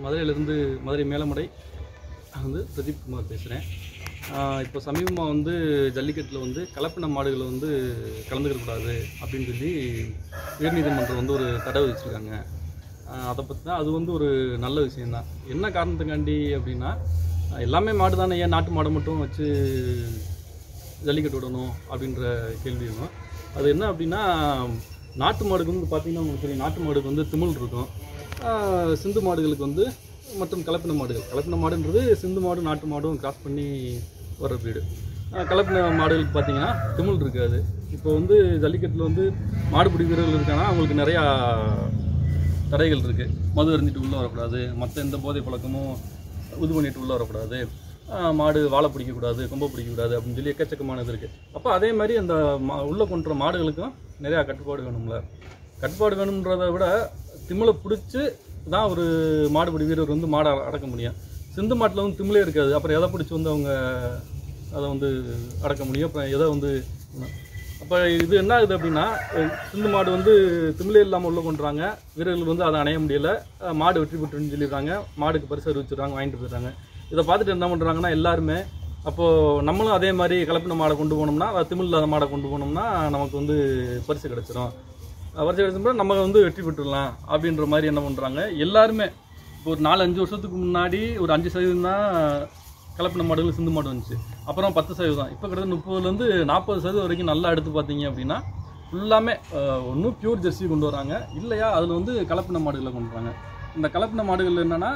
மதுரையிலேருந்து மதுரை மேலமடை வந்து பிரதீப் குமார் பேசுகிறேன் இப்போ சமீபமாக வந்து ஜல்லிக்கட்டில் வந்து கலப்பின மாடுகளை வந்து கலந்துக்கக்கூடாது அப்படின்னு சொல்லி உயர்நீதிமன்றம் வந்து ஒரு தடை வச்சுருக்காங்க அதை பற்றி தான் அது வந்து ஒரு நல்ல விஷயந்தான் என்ன காரணத்துக்காண்டி அப்படின்னா ஆஹ் எல்லாமே மாடு தானே ஏன் நாட்டு மாடை மட்டும் வச்சு ஜல்லிக்கட்டு விடணும் அப்படின்ற கேள்வி இருக்கும் அது என்ன அப்படின்னா நாட்டு மாடுக்கு வந்து பார்த்தீங்கன்னா உங்களுக்கு தெரியும் நாட்டு மாடுக்கு வந்து திமிழ் இருக்கும் ஆஹ் சிந்து மாடுகளுக்கு வந்து மற்றும் கலப்பின மாடுகள் கலப்பின மாடுன்றது சிந்து மாடு நாட்டு மாடும் கிராஸ் பண்ணி வர்ற வீடு கலப்பின மாடுகளுக்கு பார்த்தீங்கன்னா திமிழ் இருக்காது இப்போ வந்து ஜல்லிக்கட்டில் வந்து மாடுபிடி வீரர்கள் இருக்காங்கன்னா அவங்களுக்கு நிறையா தடைகள் இருக்குது மது அருந்திட்டு உள்ளே வரக்கூடாது மற்ற எந்த போதை பழக்கமும் இது பண்ணிட்டு உள்ளே வரக்கூடாது ஆஹ் மாடு வாழை பிடிக்கக்கூடாது கொம்பை பிடிக்கக்கூடாது அப்படின்னு சொல்லி எக்கச்சக்கமானது இருக்குது அப்போ அதே மாதிரி அந்த மா உள்ளே கொண்டுற மாடுகளுக்கும் நிறையா கட்டுப்பாடு வேணும்ல கட்டுப்பாடு வேணுன்றதை விட திமிலை பிடிச்சி தான் ஒரு மாடுபிடி வீரர் வந்து மாடை அடக்க முடியும் சிந்து மாட்டில் வந்து திமிலே இருக்காது அப்புறம் எதை பிடிச்சி வந்து அவங்க அதை வந்து அடக்க முடியும் அப்புறம் எதை வந்து அப்போ இது என்ன ஆகுது அப்படின்னா அஹ் சிந்து மாடு வந்து திமிலே இல்லாமல் உள்ள கொண்டுறாங்க வீரர்கள் வந்து அதை அணைய முடியல அஹ் மாடு வெற்றி பெற்றுன்னு சொல்லிடுறாங்க மாடுக்கு பரிசு அறிவிச்சிடுறாங்க வாங்கிட்டு போயிடுறாங்க இதை பார்த்துட்டு என்ன பண்ணுறாங்கன்னா எல்லாருமே அப்போது நம்மளும் அதே மாதிரி கலப்பின மாடை கொண்டு போனோம்னா அதாவது திமிழ் இல்லாத மாடை கொண்டு போனோம்னா நமக்கு வந்து பரிசு கிடச்சிரும் பரிசு கிடச்சோம்னா நம்ம வந்து வெற்றி பெற்றுடலாம் அப்படின்ற மாதிரி என்ன பண்ணுறாங்க எல்லாருமே இப்போ ஒரு நாலு அஞ்சு வருஷத்துக்கு முன்னாடி ஒரு அஞ்சு சதவீதம் தான் கலப்பின மாடுகள் சிந்து மாடு வந்துச்சு அப்புறம் பத்து சதவீதம் இப்போ கிட்டத்தட்ட முப்பதுலேருந்து நாற்பது சதவீதம் வரைக்கும் நல்லா எடுத்து பார்த்தீங்க அப்படின்னா ஃபுல்லாமே ஒன்றும் பியூர் ஜெர்சி கொண்டு வராங்க இல்லையா அதில் வந்து கலப்பின மாடுகளை கொண்டு வராங்க இந்த கலப்பின மாடுகள் என்னென்னா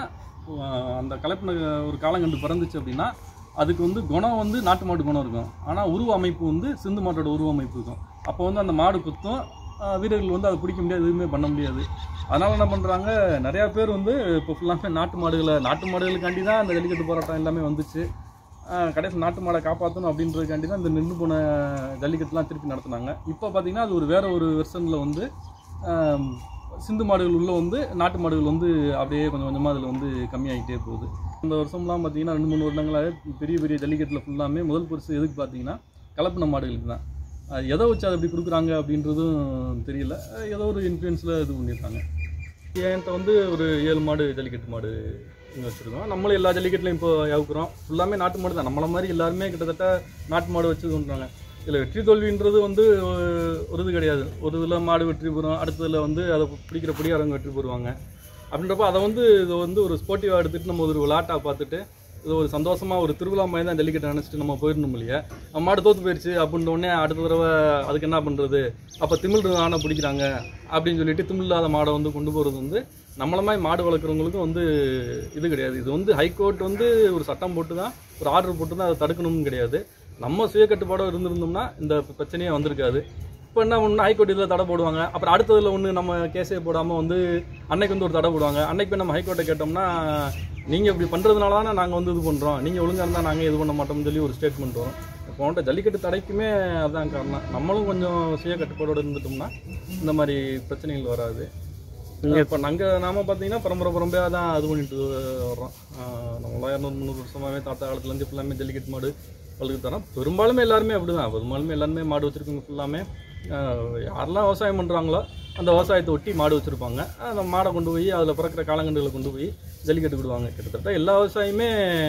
அந்த கலப்பின ஒரு காலங்கண்டு பிறந்துச்சு அப்படின்னா அதுக்கு வந்து குணம் வந்து நாட்டு மாட்டு குணம் இருக்கும் ஆனால் உருவ அமைப்பு வந்து சிந்து மாட்டோட உருவ அமைப்பு இருக்கும் அப்போ வந்து அந்த மாடு குத்தும் ஆஹ் வீரர்கள் வந்து அதை பிடிக்க முடியாது எதுவுமே பண்ண முடியாது அதனால் என்ன பண்ணுறாங்க நிறையா பேர் வந்து இப்போ ஃபுல்லாமே நாட்டு மாடுகளை நாட்டு மாடுகளுக்காண்டி தான் அந்த ஜல்லிக்கட்டு போராட்டம் எல்லாமே வந்துச்சு கடைசி நாட்டு மாடை காப்பாற்றணும் அப்படின்றதுக்காண்டி தான் இந்த நின்று போன ஜல்லிக்கட்டுலாம் திருப்பி நடத்துனாங்க இப்போ பார்த்தீங்கன்னா அது ஒரு வேற ஒரு வெர்ஷனில் வந்து ஆம், சிந்து மாடுகள் உள்ள வந்து நாட்டு மாடுகள் வந்து அப்படியே கொஞ்சம் கொஞ்சமாக அதில் வந்து கம்மியாகிட்டே போகுது இந்த வருஷம்லாம் பார்த்தீங்கன்னா ரெண்டு மூணு வருடங்களாக பெரிய பெரிய ஜல்லிக்கட்டில் ஃபுல்லாமே முதல் பரிசு எதுக்கு பார்த்தீங்கன்னா கலப்பின மாடுகளுக்கு தான் அது எதை வச்சு அதை அப்படி கொடுக்குறாங்க அப்படின்றதும் தெரியல அஹ் ஏதோ ஒரு இன்ஃப்ளூயன்ஸில் இது பண்ணியிருக்காங்க என்கிட்ட வந்து ஒரு ஏழு மாடு ஜல்லிக்கட்டு மாடு இங்கே வச்சுருக்கோம் நம்மளும் எல்லா ஜல்லிக்கட்டுலையும் இப்போ யவுக்குறோம் ஃபுல்லாமே நாட்டு மாடு தான் நம்மள மாதிரி எல்லாருமே கிட்டத்தட்ட நாட்டு மாடு வச்சு கொண்டுறாங்க இதில் வெற்றி தோல்வின்றது வந்து ஒரு- ஒரு இது கிடையாது ஒரு இதில் மாடு வெற்றி பெறும் அடுத்ததில் வந்து அதை பிடிக்கிற பிடியாரங்க வெற்றி பெறுவாங்க அப்படின்றப்ப அதை வந்து இது வந்து ஒரு ஸ்போர்ட்டிவாக எடுத்துகிட்டு நம்ம ஒரு விளாட்டாக பார்த்துட்டு இது ஒரு சந்தோஷமாக ஒரு திருவிழா மாதிரி தான் ஜல்லிக்கட்டை நினச்சிட்டு நம்ம போயிடணும் இல்லையா நம்ம மாடு தோற்று போயிடுச்சு அப்படின்ற உடனே அடுத்த தடவை அதுக்கு என்ன பண்ணுறது அப்போ திமிழ் ஆனை பிடிக்கிறாங்க அப்படின்னு சொல்லிட்டு திமிழ் இல்லாத மாடை வந்து கொண்டு போகிறது வந்து நம்மள மாதிரி மாடு வளர்க்குறவங்களுக்கும் வந்து இது கிடையாது இது வந்து ஹைகோர்ட் வந்து ஒரு சட்டம் போட்டு தான் ஒரு ஆர்டர் போட்டு தான் அதை தடுக்கணும்னு கிடையாது நம்ம சுய கட்டுப்பாடோ இருந்திருந்தோம்னா இந்த பிரச்சனையே வந்திருக்காது இப்போ என்ன ஒன்று ஹைகோர்ட் இதில் தடை போடுவாங்க அப்புறம் அடுத்ததில் ஒன்று நம்ம கேஸே போடாமல் வந்து அன்னைக்கு வந்து ஒரு தடை போடுவாங்க அன்னைக்கு போய் நம்ம ஹைகோர்ட்டை கேட்டோம்னா நீங்கள் இப்படி பண்ணுறதுனால தானே நாங்கள் வந்து இது பண்ணுறோம் நீங்கள் ஒழுங்காக இருந்தால் நாங்கள் இது பண்ண மாட்டோம்னு சொல்லி ஒரு ஸ்டேட்மெண்ட் வரும் இப்போ வந்துட்டு ஜல்லிக்கட்டு தடைக்குமே அதுதான் காரணம் நம்மளும் கொஞ்சம் சுய கட்டுப்பாடோடு இருந்துட்டோம்னா இந்த மாதிரி பிரச்சனைகள் வராது இப்போ நாங்கள் நாம பார்த்தீங்கன்னா பரம்பரை பரம்பரையாக தான் இது பண்ணிட்டு வர்றோம் ஆஹ் நம்மளாம் இரநூறு முந்நூறு வருஷமாகவே தாத்தா காலத்துலேருந்து ஃபுல்லாமே ஜல்லிக்கட்டு மாடு வளர்த்து தரோம் பெரும்பாலுமே எல்லாருமே அப்படி தான் பெரும்பாலுமே எல்லாருமே மாடு வச்சுருக்கவங்க ஃபுல்லாமே ஆஹ் யாரெல்லாம் விவசாயம் பண்ணுறாங்களோ அந்த விவசாயத்தை ஒட்டி மாடு வச்சுருப்பாங்க அந்த மாடை கொண்டு போய் அதில் பிறக்கிற காலங்கண்டுகளை கொண்டு போய் ஜல்லிக்கட்டு விடுவாங்க கிட்டத்தட்ட எல்லா விவசாயியுமே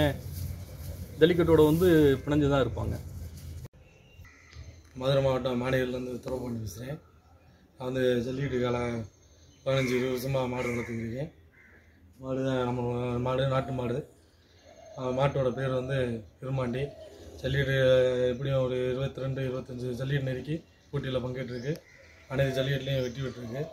ஜல்லிக்கட்டோட வந்து பிணைஞ்சு தான் இருப்பாங்க மதுரை மாவட்டம் மாநகரிலேருந்து துறப்பாண்டி பேசுகிறேன் நான் வந்து ஜல்லிக்கட்டு கால பதினஞ்சு இருபது வருஷமாக மாடு வளர்த்துக்கிருக்கேன் மாடு தான் நம்ம மாடு நாட்டு மாடு ஆஹ் மாட்டோட பேர் வந்து பெருமாண்டி ஜல்லிக்கட்டு எப்படியும் ஒரு இருபத்தி ரெண்டு இருபத்தஞ்சி ஜல்லிக்கட்டு நெருக்கி போட்டியில் பங்கேற்றிருக்கு அனைத்து ஜல்லிக்கட்டுலேயும் வெற்றி பெற்றிருக்கு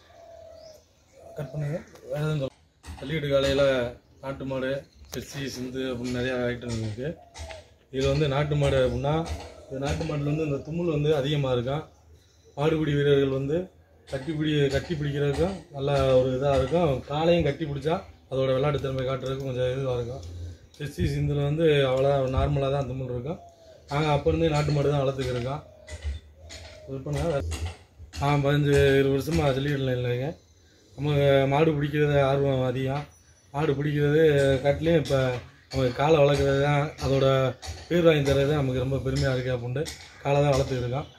கட் பண்ணுங்க வேறு எதுவும் சொல்ல ஜல்லிக்கட்டு காலையில் நாட்டு மாடு செஸ்ஸி சிந்து அப்படின்னு நிறையா ஐட்டம் இருக்குது இதில் வந்து நாட்டு மாடு அப்படின்னா இந்த நாட்டு மாட்டில் வந்து இந்த தும்மல் வந்து அதிகமாக இருக்கும் மாடுபிடி வீரர்கள் வந்து கட்டி பிடி கட்டி பிடிக்கிறதுக்கும் நல்ல ஒரு இதாக இருக்கும் காலையும் கட்டி பிடிச்சா அதோட விளையாட்டு திறமை காட்டுறதுக்கு கொஞ்சம் இதுவாக இருக்கும் செஸ்ஸி சிந்தில் வந்து அவ்வளோதான் நார்மலாக தான் தும்மல் இருக்கும் நாங்கள் அப்போ இருந்தே நாட்டு மாடு தான் வளர்த்துக்கிருக்கோம் விற்பனை ஆ பதினஞ்சு இருபது வருஷமாக ஜல்லிக்கட்டில் இல்லைங்க நம்ம மாடு பிடிக்கிறது ஆர்வம் அதிகம் மாடு பிடிக்கிறது காட்டிலையும் இப்போ நம்ம காலை வளர்க்குறது தான் அதோட பேர் வாங்கி தர்றது தான் நமக்கு ரொம்ப பெருமையாக இருக்குது அப்படின்ட்டு காலை தான் வளர்த்துக்கிருக்கோம்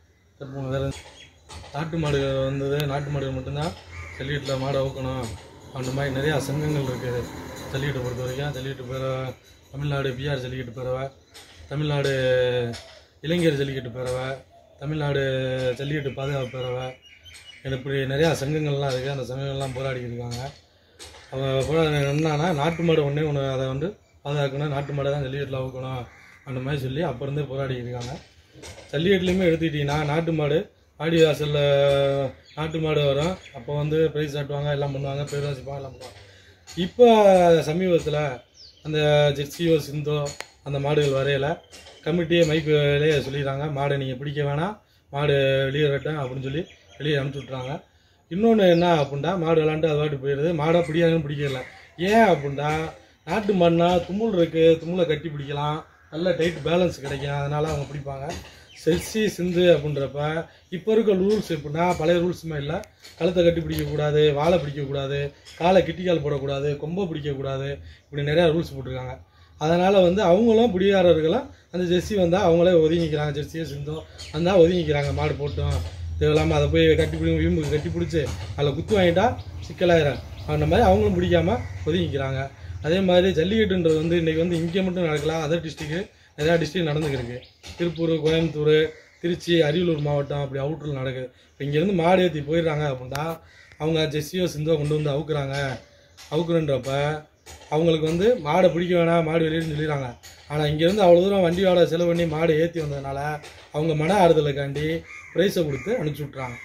அப்புறம் வேறு நாட்டு மாடு வந்தது நாட்டு மாடு மட்டும்தான் ஜல்லிக்கட்டில் மாடை ஊக்கணும் அந்த மாதிரி நிறையா சங்கங்கள் இருக்குது ஜல்லிக்கட்டை பொறுத்த வரைக்கும் ஜல்லிக்கட்டு பேரவை தமிழ்நாடு பிஆர் ஜல்லிக்கட்டு பேரவை தமிழ்நாடு இளைஞர் ஜல்லிக்கட்டு பேரவை தமிழ்நாடு ஜல்லிக்கட்டு பாதுகாப்பு பேரவை இது இப்படி நிறையா சங்கங்கள்லாம் இருக்குது அந்த சங்கங்கள்லாம் போராடி இருக்காங்க அவங்க போராடி என்னன்னா நாட்டு மாடு ஒன்றே ஒன்று அதை வந்து பாதுகாக்கணும் நாட்டு மாடை தான் ஜல்லிக்கட்டில் அவுக்கணும் அந்த மாதிரி சொல்லி அப்போ இருந்தே போராடி இருக்காங்க ஜல்லிக்கட்டுலையுமே எடுத்துக்கிட்டிங்கன்னா நாட்டு மாடு ஆடி வாசலில் நாட்டு மாடு வரும் அப்போ வந்து ப்ரைஸ் ஆட்டுவாங்க எல்லாம் பண்ணுவாங்க பேர் வாசிப்பாங்க எல்லாம் பண்ணுவாங்க இப்போ சமீபத்தில் அந்த ஜெர்சியோ சிந்தோ அந்த மாடுகள் வரையில கமிட்டியே மைக்கிலே சொல்லிடுறாங்க மாடை நீங்கள் பிடிக்க வேணாம் மாடு வெளியே வரட்டும் அப்படின்னு சொல்லி வெளியே அனுப்பிச்சி விட்றாங்க இன்னொன்று என்ன அப்படின்னா மாடு விளாண்டு அது பாட்டு போயிடுது மாடை பிடிக்காதுன்னு பிடிக்கல ஏன் அப்படின்னா நாட்டு மாடுனா தும்முள் இருக்குது தும்முளை கட்டி பிடிக்கலாம் நல்ல டைட் பேலன்ஸ் கிடைக்கும் அதனால அவங்க பிடிப்பாங்க செல்சி சிந்து அப்படின்றப்ப இப்போ இருக்க ரூல்ஸ் எப்படின்னா பழைய ரூல்ஸுமே இல்லை கழுத்தை கட்டி பிடிக்கக்கூடாது வாழை பிடிக்கக்கூடாது காலை கிட்டிக்கால் போடக்கூடாது கொம்பை பிடிக்கக்கூடாது இப்படி நிறையா ரூல்ஸ் போட்டிருக்காங்க அதனால் வந்து அவங்களும் பிடிக்காரர்களும் அந்த ஜெர்சி வந்தால் அவங்களே ஒதுங்கிக்கிறாங்க ஜெர்சியோ சிந்தோ வந்தால் ஒதுங்கிக்கிறாங்க மாடு போட்டோம் தேவையில்லாமல் அதை போய் கட்டி பிடி வீம்புக்கு கட்டி பிடிச்சி அதில் குத்து வாங்கிட்டா சிக்கலாயிரம் அந்த மாதிரி அவங்களும் பிடிக்காம ஒதுங்கிக்கிறாங்க அதே மாதிரி ஜல்லிக்கட்டுன்றது வந்து இன்றைக்கி வந்து இங்கே மட்டும் நடக்கலாம் அதர் டிஸ்ட்ரிக்கு நிறையா டிஸ்ட்ரிக் நடந்துக்கிருக்கு திருப்பூர் கோயம்புத்தூர் திருச்சி அரியலூர் மாவட்டம் அப்படி அவுட்டரில் நடக்குது இப்போ இங்கேருந்து மாடு ஏற்றி போயிடுறாங்க அப்படின்னா அவங்க ஜெஸ்ஸியோ சிந்தோ கொண்டு வந்து அவுக்குறாங்க அவுக்குறன்றப்ப அவங்களுக்கு வந்து மாடை பிடிக்க வேணாம் மாடு வெளியேன்னு சொல்லிடுறாங்க ஆனால் இங்கேருந்து அவ்வளோ தூரம் வண்டி வாடகை செலவு பண்ணி மாடு ஏற்றி வந்ததுனால அவங்க மன ஆறுதலுக்காண்டி ப்ரைஸை கொடுத்து அனுப்பிச்சி விட்றாங்க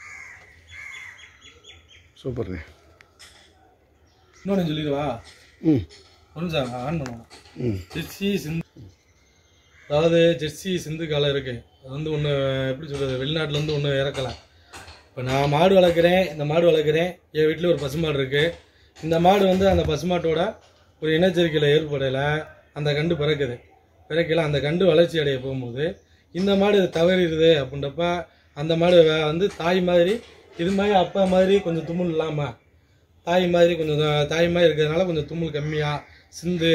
சூப்பர்ண்ணே இன்னொன்று சொல்லிடுவா ம் ஒன்று சார் ஆன் பண்ணுவோம் ம் ஜெர்சி சிந்து அதாவது ஜெர்சி சிந்து காலம் இருக்கு அது வந்து ஒன்று எப்படி சொல்கிறது வெளிநாட்டிலேருந்து ஒன்று இறக்கலை இப்போ நான் மாடு வளர்க்குறேன் இந்த மாடு வளர்க்குறேன் என் வீட்டில் ஒரு பசுமாடு இருக்குது இந்த மாடு வந்து அந்த பசுமாட்டோட ஒரு இனச்சேர்க்கையில் ஏற்படையில் அந்த கண்டு பிறக்குது பிறக்கையில் அந்த கண்டு வளர்ச்சி அடைய போகும்போது இந்த மாடு தவறிடுது அப்படின்றப்ப அந்த மாடு வே- வந்து தாய் மாதிரி இது மாதிரி அப்பா மாதிரி கொஞ்சம் தும்முல் இல்லாமல் தாய் மாதிரி கொஞ்சம் த- தாய் மாதிரி இருக்கிறதுனால கொஞ்சம் தும்முல் கம்மியாக சிந்து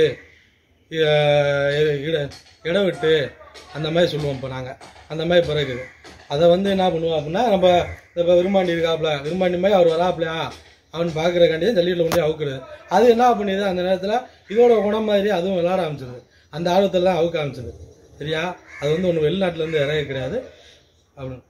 இட இட விட்டு அந்த மாதிரி சொல்லுவோம் இப்போ நாங்கள் அந்த மாதிரி பிறகுது அதை வந்து என்ன பண்ணுவோம் அப்படின்னா நம்ம இப்போ விரும்பாண்டி இருக்காப்புல விரும்பாண்டி மாதிரி அவர் வராப்லையா அவன் பார்க்குறக்காண்டி ஜல்லியில் கொண்டு போய் அவுக்குறது அது என்ன பண்ணுது அந்த நேரத்தில் இதோட குணம் மாதிரி அதுவும் விளாட ஆரம்பிச்சது அந்த ஆர்வத்தில் தான் அவுக்க ஆரம்பிச்சது சரியா அது வந்து ஒன்று வெளிநாட்டிலேருந்து இறங்க கிடையாது அப்படின்னு